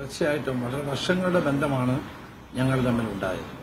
തീർച്ചയായിട്ടും വളരെ വർഷങ്ങളുടെ ബന്ധമാണ് ഞങ്ങൾ തമ്മിൽ ഉണ്ടായത്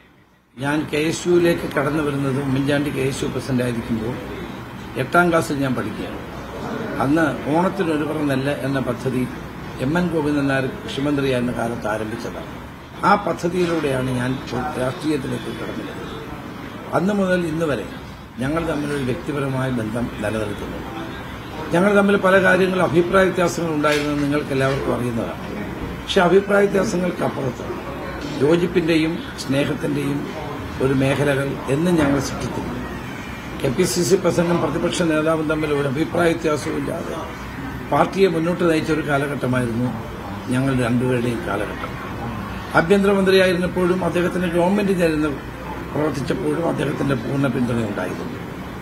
ഞാൻ കെ എസ് യുവിലേക്ക് കടന്നു വരുന്നത് Oommen Chandy K S U president ആയിരിക്കുമ്പോൾ എട്ടാം ക്ലാസ്സിൽ ഞാൻ പഠിക്കുകയാണ് അന്ന് ഓണത്തിന് ഒരു പറ നെല്ല് എന്ന പദ്ധതി എം എൻ ഗോവിന്ദൻ നായർ കൃഷിമന്ത്രിയായിരുന്ന കാലത്ത് ആരംഭിച്ചതാണ് ആ പദ്ധതിയിലൂടെയാണ് ഞാൻ രാഷ്ട്രീയത്തിലേക്ക് കടന്നു വരുന്നത് അന്ന് മുതൽ ഇന്ന് വരെ ഞങ്ങൾ തമ്മിലൊരു വ്യക്തിപരമായ ബന്ധം നിലനിൽക്കുന്നുണ്ട് ഞങ്ങൾ തമ്മിൽ പല കാര്യങ്ങളും അഭിപ്രായ വ്യത്യാസങ്ങൾ ഉണ്ടായിരുന്നത് നിങ്ങൾക്ക് എല്ലാവർക്കും അറിയുന്നതാണ് പക്ഷെ അഭിപ്രായ വ്യത്യാസങ്ങൾക്കപ്പുറത്ത് യോജിപ്പിന്റെയും സ്നേഹത്തിന്റെയും ഒരു മേഖലകൾ എന്നും ഞങ്ങൾ സൃഷ്ടിക്കുന്നു കെ പി സി സി പ്രസിഡന്റും പ്രതിപക്ഷ നേതാവും തമ്മിൽ ഒരു അഭിപ്രായ വ്യത്യാസവും ഇല്ലാതെ പാർട്ടിയെ മുന്നോട്ട് നയിച്ച ഒരു കാലഘട്ടമായിരുന്നു ഞങ്ങൾ രണ്ടുപേരുടെയും കാലഘട്ടം ആഭ്യന്തരമന്ത്രിയായിരുന്നപ്പോഴും അദ്ദേഹത്തിന്റെ ഗവൺമെന്റ് ചേരുന്ന പ്രവർത്തിച്ചപ്പോഴും അദ്ദേഹത്തിന്റെ പൂർണ്ണ പിന്തുണയുണ്ടായിരുന്നു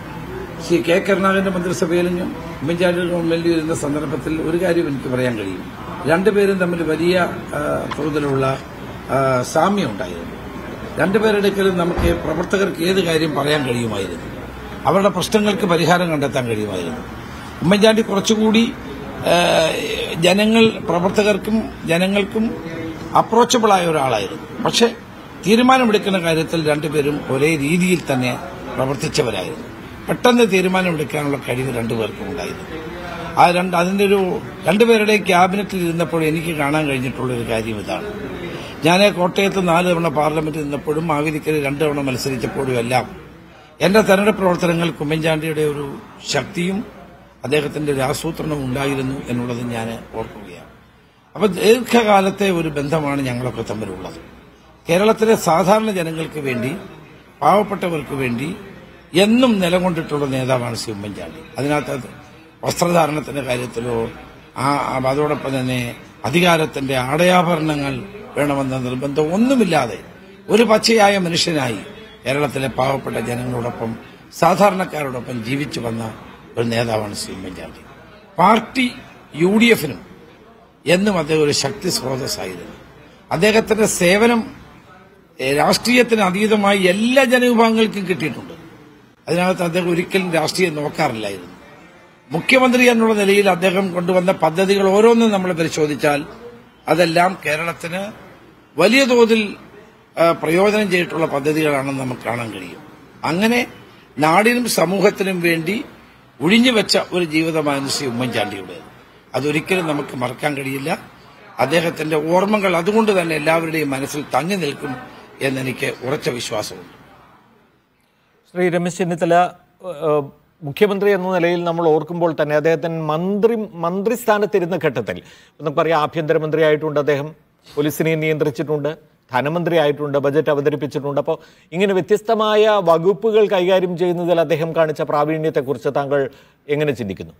ശ്രീ കെ കരുണാകരന്റെ മന്ത്രിസഭയിലും ഉമ്മൻചാണ്ടി ഗവൺമെന്റിൽ ഇരുന്ന സന്ദർഭത്തിൽ ഒരു കാര്യം എനിക്ക് പറയാൻ കഴിയും രണ്ടുപേരും തമ്മിൽ വലിയ ആ, തോതിലുള്ള ആ, സാമ്യം ഉണ്ടായിരുന്നു രണ്ടുപേരുടെക്കലും നമുക്ക് പ്രവർത്തകർക്ക് ഏത് കാര്യം പറയാൻ കഴിയുമായിരുന്നു അവരുടെ പ്രശ്നങ്ങൾക്ക് പരിഹാരം കണ്ടെത്താൻ കഴിയുമായിരുന്നു ഉമ്മൻചാണ്ടി കുറച്ചുകൂടി ആ, ജനങ്ങൾ പ്രവർത്തകർക്കും ജനങ്ങൾക്കും അപ്രോച്ചബിളായ ഒരാളായിരുന്നു പക്ഷെ തീരുമാനമെടുക്കുന്ന കാര്യത്തിൽ രണ്ടുപേരും ഒരേ രീതിയിൽ തന്നെ പ്രവർത്തിച്ചവരായിരുന്നു പെട്ടെന്ന് തീരുമാനമെടുക്കാനുള്ള കഴിവ് രണ്ടുപേർക്കും ഉണ്ടായിരുന്നു ആ രണ്ട് അതിന്റെ ഒരു രണ്ടുപേരുടെയും ക്യാബിനറ്റിൽ ഇരുന്നപ്പോൾ എനിക്ക് കാണാൻ കഴിഞ്ഞിട്ടുള്ള ഒരു കാര്യം ഇതാണ് ഞാൻ കോട്ടയത്ത് നാല് തവണ പാർലമെന്റിൽ നിന്നപ്പോഴും മാവേലിക്കര രണ്ട് തവണ മത്സരിച്ചപ്പോഴും എല്ലാം എന്റെ തെരഞ്ഞെടുപ്പ് പ്രവർത്തനങ്ങൾ ഉമ്മൻചാണ്ടിയുടെ ഒരു ശക്തിയും അദ്ദേഹത്തിന്റെ ഒരു ആസൂത്രണവും ഉണ്ടായിരുന്നു എന്നുള്ളത് ഞാൻ ഓർക്കുകയാണ് അപ്പൊ ദീർഘകാലത്തെ ഒരു ബന്ധമാണ് ഞങ്ങളൊക്കെ തമ്മിലുള്ളത് കേരളത്തിലെ സാധാരണ ജനങ്ങൾക്ക് വേണ്ടി പാവപ്പെട്ടവർക്ക് വേണ്ടി എന്നും നിലകൊണ്ടിട്ടുള്ള നേതാവാണ് ശ്രീ ഉമ്മൻചാണ്ടി അതിനകത്ത് അത് വസ്ത്രധാരണത്തിന്റെ കാര്യത്തിലോ ആ ആ- അതോടൊപ്പം തന്നെ അധികാരത്തിന്റെ ആടയാഭരണങ്ങൾ വേണമെന്ന നിർബന്ധം ഒന്നുമില്ലാതെ ഒരു പച്ചയായ മനുഷ്യനായി കേരളത്തിലെ പാവപ്പെട്ട ജനങ്ങളോടൊപ്പം സാധാരണക്കാരോടൊപ്പം ജീവിച്ചു വന്ന ഒരു നേതാവാണ് Shri Oommen Chandy party U D എഫിനും എന്നും അദ്ദേഹം ഒരു ശക്തി സ്രോതസ്സായിരുന്നു അദ്ദേഹത്തിന്റെ സേവനം ഏഹ്, രാഷ്ട്രീയത്തിന് അതീതമായി എല്ലാ ജനവിഭാഗങ്ങൾക്കും കിട്ടിയിട്ടുണ്ട് അതിനകത്ത് അദ്ദേഹം ഒരിക്കലും രാഷ്ട്രീയം നോക്കാറില്ലായിരുന്നു മുഖ്യമന്ത്രി എന്നുള്ള നിലയിൽ അദ്ദേഹം കൊണ്ടുവന്ന പദ്ധതികൾ ഓരോന്നും നമ്മൾ പരിശോധിച്ചാൽ അതെല്ലാം കേരളത്തിന് വലിയ തോതിൽ ആ, പ്രയോജനം ചെയ്തിട്ടുള്ള പദ്ധതികളാണെന്ന് നമുക്ക് കാണാൻ കഴിയും അങ്ങനെ നാടിനും സമൂഹത്തിനും വേണ്ടി ഒഴിഞ്ഞുവെച്ച ഒരു ജീവിതമായിരുന്നു ശ്രീ ഉമ്മൻചാണ്ടിയുടെ അതൊരിക്കലും നമുക്ക് മറക്കാൻ കഴിയില്ല അദ്ദേഹത്തിന്റെ ഓർമ്മകൾ അതുകൊണ്ട് തന്നെ എല്ലാവരുടെയും മനസ്സിൽ തങ്ങി നിൽക്കും എന്നെനിക്ക് ഉറച്ച വിശ്വാസമുണ്ട് ശ്രീ രമേശ് ചെന്നിത്തല ഏഹ്, മുഖ്യമന്ത്രി എന്ന നിലയിൽ നമ്മൾ ഓർക്കുമ്പോൾ തന്നെ അദ്ദേഹത്തിന് മന്ത്രി മന്ത്രിസ്ഥാനത്തിരുന്ന ഘട്ടത്തിൽ നമുക്കറിയാം ആഭ്യന്തരമന്ത്രി ആയിട്ടുണ്ട് അദ്ദേഹം പോലീസിനെ നിയന്ത്രിച്ചിട്ടുണ്ട് ധനമന്ത്രി ആയിട്ടുണ്ട് ബജറ്റ് അവതരിപ്പിച്ചിട്ടുണ്ട് അപ്പോൾ ഇങ്ങനെ വ്യത്യസ്തമായ വകുപ്പുകൾ കൈകാര്യം ചെയ്യുന്നതിൽ അദ്ദേഹം കാണിച്ച പ്രാവീണ്യത്തെക്കുറിച്ച് താങ്കൾ എങ്ങനെ ചിന്തിക്കുന്നു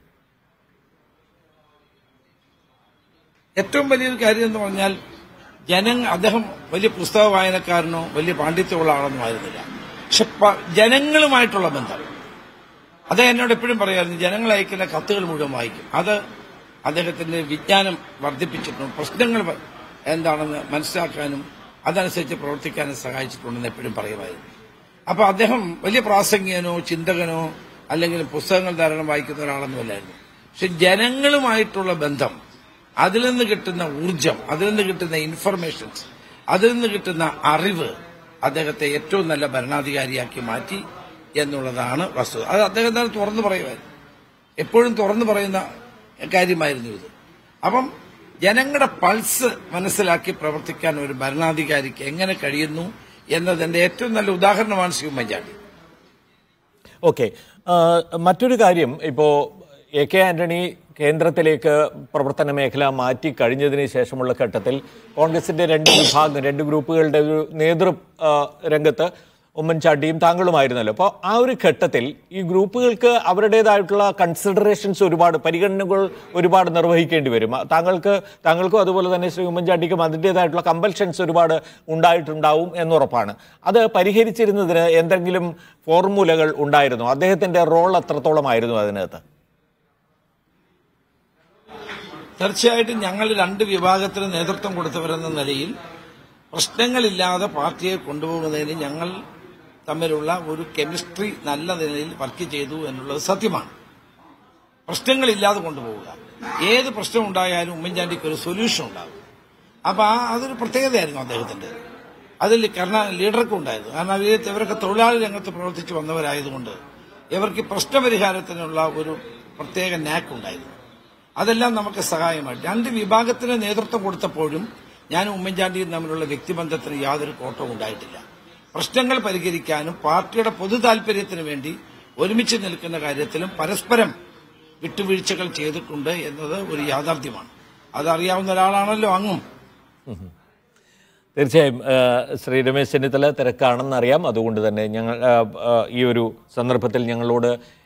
ഏറ്റവും വലിയൊരു കാര്യം എന്ന് പറഞ്ഞാൽ ജന അദ്ദേഹം വലിയ പുസ്തക വായനക്കാരനോ വലിയ പാണ്ഡിത്യമുള്ള ആളൊന്നും ആയിരുന്നില്ല പക്ഷെ പ- ജനങ്ങളുമായിട്ടുള്ള ബന്ധം അത് എന്നോട് എപ്പോഴും പറയായിരുന്നു ജനങ്ങൾ അയക്കുന്ന കത്തുകൾ മുഴുവൻ വായിക്കും അത് അദ്ദേഹത്തിന്റെ വിജ്ഞാനം വർദ്ധിപ്പിച്ചിട്ടുണ്ട് പ്രശ്നങ്ങൾ വ- എന്താണെന്ന് മനസ്സിലാക്കാനും അതനുസരിച്ച് പ്രവർത്തിക്കാനും സഹായിച്ചിട്ടുണ്ടെന്ന് എപ്പോഴും പറയുമായിരുന്നു അപ്പൊ അദ്ദേഹം വലിയ പ്രാസംഗികനോ ചിന്തകനോ അല്ലെങ്കിൽ പുസ്തകങ്ങൾ ധാരാളം വായിക്കുന്ന ഒരാളൊന്നുമല്ലായിരുന്നു പക്ഷെ ജനങ്ങളുമായിട്ടുള്ള ബന്ധം അതിൽ നിന്ന് കിട്ടുന്ന ഊർജം അതിൽ നിന്ന് കിട്ടുന്ന ഇൻഫർമേഷൻസ് അതിൽ നിന്ന് കിട്ടുന്ന അറിവ് അദ്ദേഹത്തെ ഏറ്റവും നല്ല ഭരണാധികാരിയാക്കി മാറ്റി എന്നുള്ളതാണ് വസ്തുത അത് അദ്ദേഹം തന്നെ തുറന്നു പറയുമായിരുന്നു എപ്പോഴും തുറന്നു പറയുന്ന കാര്യമായിരുന്നു ഇത് അപ്പം ജനങ്ങളുടെ പൾസ് മനസ്സിലാക്കി പ്രവർത്തിക്കാൻ ഒരു ഭരണാധികാരിക്ക് എങ്ങനെ കഴിയുന്നു എന്നതിന്റെ ഏറ്റവും നല്ല ഉദാഹരണമാണ് ശ്രീ ഉമ്മൻചാണ്ടി ഓക്കെ മറ്റൊരു കാര്യം ഇപ്പോൾ എ കെ ആന്റണി കേന്ദ്രത്തിലേക്ക് പ്രവർത്തന മേഖല മാറ്റി കഴിഞ്ഞതിന് ശേഷമുള്ള ഘട്ടത്തിൽ കോൺഗ്രസിന്റെ രണ്ട് വിഭാഗം രണ്ട് ഗ്രൂപ്പുകളുടെ ഒരു നേതൃ ആ, രംഗത്ത് ഉമ്മൻചാണ്ടിയും താങ്കളുമായിരുന്നല്ലോ അപ്പോൾ ആ ഒരു ഘട്ടത്തിൽ ഈ ഗ്രൂപ്പുകൾക്ക് അവരുടേതായിട്ടുള്ള കൺസിഡറേഷൻസ് ഒരുപാട് പരിഗണനകൾ ഒരുപാട് നിർവഹിക്കേണ്ടി വരും ആ, താങ്കൾക്ക് താങ്കൾക്കും അതുപോലെ തന്നെ ശ്രീ ഉമ്മൻചാണ്ടിക്കും അതിൻ്റെതായിട്ടുള്ള കമ്പൽഷൻസ് ഒരുപാട് ഉണ്ടായിട്ടുണ്ടാവും എന്നുറപ്പാണ് അത് പരിഹരിച്ചിരുന്നതിന് എന്തെങ്കിലും ഫോർമുലകൾ ഉണ്ടായിരുന്നു അദ്ദേഹത്തിന്റെ റോൾ എത്രത്തോളമായിരുന്നു അതിനകത്ത് തീർച്ചയായിട്ടും ഞങ്ങൾ രണ്ട് വിഭാഗത്തിന് നേതൃത്വം കൊടുത്തവരെന്ന നിലയിൽ പ്രശ്നങ്ങളില്ലാതെ പാർട്ടിയെ കൊണ്ടുപോകുന്നതിന് ഞങ്ങൾ തമ്മിലുള്ള ഒരു കെമിസ്ട്രി നല്ല നിലയിൽ വർക്ക് ചെയ്തു എന്നുള്ളത് സത്യമാണ് പ്രശ്നങ്ങളില്ലാതെ കൊണ്ടുപോവുക ഏത് പ്രശ്നം ഉണ്ടായാലും ഉമ്മൻചാണ്ടിക്ക് ഒരു സൊല്യൂഷൻ ഉണ്ടാകും അപ്പൊ ആ അതൊരു പ്രത്യേകതയായിരുന്നു അദ്ദേഹത്തിന്റെ അതിൽ കർണ ലീഡർക്കും ഉണ്ടായിരുന്നു കാരണം അവർ ഇവരൊക്കെ തൊഴിലാളി രംഗത്ത് പ്രവർത്തിച്ചു വന്നവരായതുകൊണ്ട് ഇവർക്ക് പ്രശ്നപരിഹാരത്തിനുള്ള ഒരു പ്രത്യേക നാക്ക് ഉണ്ടായിരുന്നു അതെല്ലാം നമുക്ക് സഹായമായി രണ്ട് വിഭാഗത്തിന് നേതൃത്വം കൊടുത്തപ്പോഴും ഞാനും ഉമ്മൻചാണ്ടിയും തമ്മിലുള്ള വ്യക്തിബന്ധത്തിന് യാതൊരു കോട്ടവും ഉണ്ടായിട്ടില്ല പ്രശ്നങ്ങൾ പരിഹരിക്കാനും പാർട്ടിയുടെ പൊതു താൽപര്യത്തിന് വേണ്ടി ഒരുമിച്ച് നിൽക്കുന്ന കാര്യത്തിലും പരസ്പരം വിട്ടുവീഴ്ചകൾ ചെയ്തിട്ടുണ്ട് എന്നത് ഒരു യാഥാർത്ഥ്യമാണ് അതറിയാവുന്ന ഒരാളാണല്ലോ അങ്ങും തീർച്ചയായും ആ, ശ്രീ രമേശ് ചെന്നിത്തല തിരക്കാണെന്നറിയാം അതുകൊണ്ട് തന്നെ ഞങ്ങൾ ആ, ആ, ഈ ഒരു സന്ദർഭത്തിൽ ഞങ്ങളോട്